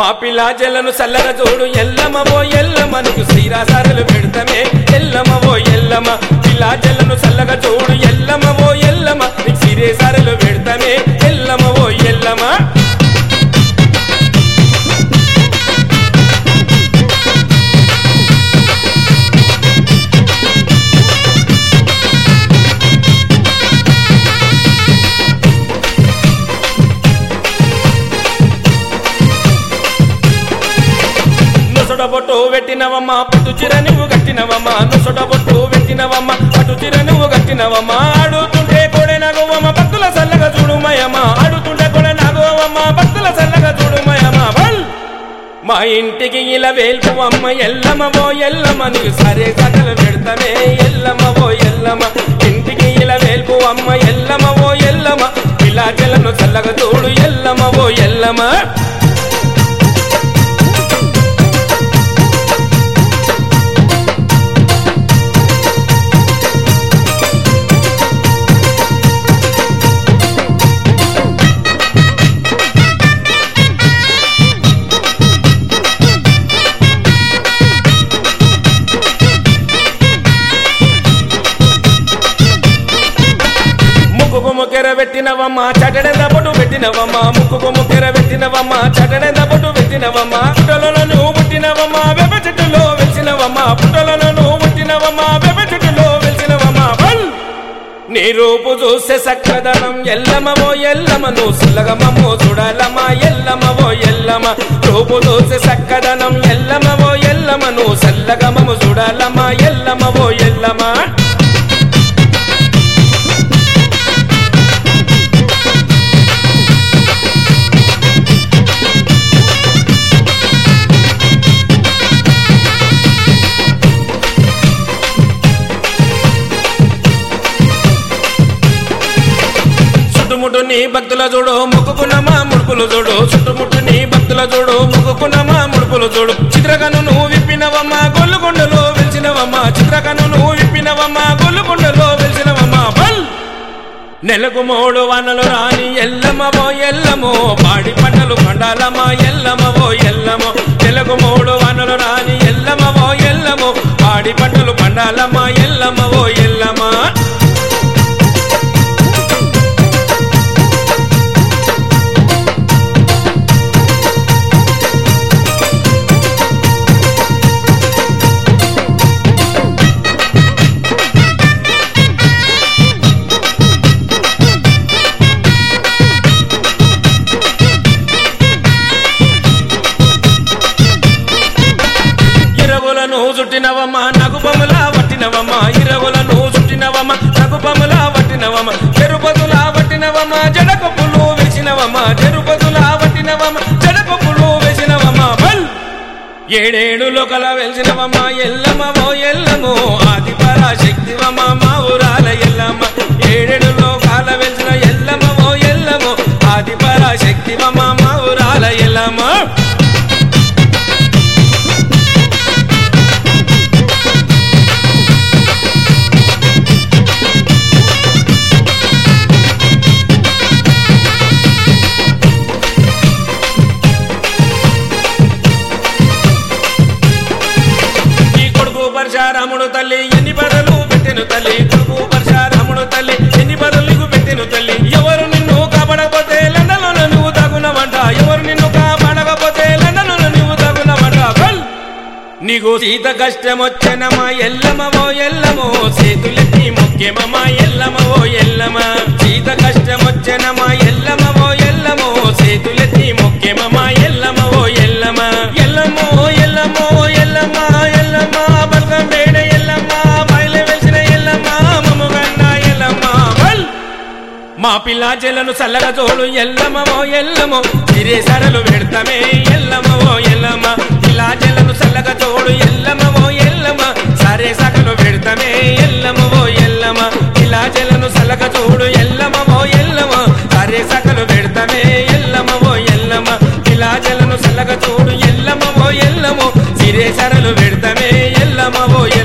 మా పిల్లాజలను చల్లగా చూడు ఎల్లమ్మ ఓ ఎల్లమ్మ నీకు శ్రీరాసారులు పెడతామే ఎల్లమ్మ ఓ ఎల్లమ్మ పిల్లాజలను చల్లగా చూడు ఎల్లమ్మ ఓ ఎల్లమ్మ నీకు శ్రీరాసారులు పెడతామే ఎల్లమ్మ ఓ ఎల్లమ్మ నుసడ బొట్టు పెట్టినవమ్మ పట్టు చిర నువ్వు కట్టినవమ్మ నుసడ బొట్టు పెట్టినవమ్మ పట్టు చిర నువ్వు కట్టినవమ్మ ఆడుతుంటే కొడే నగవమ్మ భక్తుల సల్లగా చూడుమయమ్మ ఆడుతుంటే కొడే నగవమ్మ భక్తుల సల్లగా చూడుమయమ్మ బల్ మా ఇంటికి ఇలా వేల్పు అమ్మ ఎల్లమ్మ ఓ ఎల్లమ్మ నీకు సరే సకలు పెడతానే ఎల్లమ్మ ఓ ఎల్లమ్మ ఇంటికి ఇలా వేల్పు అమ్మ ఎల్లమ్మ ఓ ఎల్లమ్మ ఇలా జలను చల్లగా చూడు ఎల్లమ్మ ఓ ఎల్లమ్మ ముక్కుకు ముక్కెర పెట్టినవమ్మ చటడెంద పొట్టు పెట్టినవమ్మ ముక్కుకు ముక్కెర పెట్టినవమ్మ చటడెంద పొట్టు పెట్టినవమ్మ పుట్టలలో నువ్వు పుట్టినవమ్మ వెప చెట్టులో వెలిసినవమ్మ పుట్టలలో నువ్వు పుట్టినవమ్మ వెప చెట్టులో వెలిసినవమ్మ బల్ నీ రూపు చూస్తే సక్కదనం ఎల్లమవో ఎల్లమ నువ్వు సులగమమ్మో చూడాలమ్మా ఎల్లమవో ఎల్లమ రూపు చూస్తే సక్కదనం ఎల్లమవో ఎల్లమ నువ్వు సల్లగమము చూడాలమ్మా ఎల్లమవో ఎల్లమా చుట్టుముట్టు నీ భక్తుల చూడు మొక్కుకున్నమా ముడుపులు చూడు చుట్టుముట్టు నీ భక్తుల చూడు మొక్కుకున్నమా ముడుపులు చూడు చిత్రకను నువ్వు విప్పినవమ్మా గొల్లుకొండలో వెలిసినవమ్మా చిత్రకను నువ్వు విప్పినవమ్మా గొల్లుకొండలో వెలిసినవమ్మా బల్ నెలకు మూడు వానలు రాని ఎల్లమ్మవో ఎల్లమో పాడి పంటలు పండాలమ్మా ఎల్లమ్మవో ఎల్లమో నెలకు మూడు వానలు రాని ఎల్లమ్మవో ఎల్లమో పాడి పంటలు పండాలమ్మా ఎల్లమ్మవో ఎల్లమా ఇరవులను చుట్టినవమ్మ నగుపముల వట్టినవమ్మ ఇరవులను చుట్టినవమ్మ నగుపముల వట్టినవమ్మ చెరుపతుల వట్టినవమ్మ జడకొప్పులు వేసినవమ్మ చెరుపతుల వట్టినవమ్మ జడకొప్పులు వేసినవమ్మ బల్ ఏడేడు లోకల వెలిసినవమ్మ ఎల్లమ్మవో ఎల్లమో ఆది పరాశక్తివమ్మ మా ఊరాల ఎల్లమ్మ ఏడేడు లోకాల వెలిసిన ఎల్లమ్మవో ఎల్లమో ఆది పరాశక్తివమ్మ మా ఊరాల ఎల్లమ్మ ఈ కొడుకు పరశారాముడు తల్లి ఎన్ని బదులు పెట్టెను తల్లి కొడుకు పరశారాముడు తల్లి ఎన్ని బదులు పెట్టెను తల్లి ఎవరు నిన్ను కాపాడకపోతే లండన్లో నువ్వు తగునవంట ఎవరు నిన్ను కాపాడకపోతే లండన్లో నువ్వు తగునవంట బల్ నీకు సీత కష్టం వచ్చనమా ఎల్లమవో ఎల్లమో చేతులెత్తి ముఖ్యమమ్మా ఎల్లమవో ఎల్లమ సీత కష్టం వచ్చనమా ఎల్లమవో ఎల్లమో చేతులెత్తి ముఖ్యమమ్మా ఎల్లమవో ఎల్లమ ఎల్లమో ఎల్లమో ఎల్లమ్మ ఎల్లమ్మ బల్గం వేడ ఎల్లమ్మ బయలు వెలిసిన ఎల్లమ్మ మమ్మగన్న ఎల్లమ్మ బల్ మా పిల్లాచెలను చల్లగా తోడు ఎల్లమవో ఎల్లమో సిరేసరలు పెడతామే ఎల్లమవో ఎల్లమ్మ పిల్లాచెలను చల్లగా తోడు ఎల్లమవో ఎల్లమ్మ సరే సకలు పెడతామే ఎల్లమవో ఎల్లమ్మ పిల్లాచెలను చల్లగా తోడు ఎల్లమవో ఎల్లమ్మ సరే సకలు పెడతామే ఎల్లమవో ఎల్లమ్మ పిల్లాచెలను చల్లగా తోడు ఎల్లమవో ఎల్లమో సిరేసరలు పెడతామే ఎల్లమవో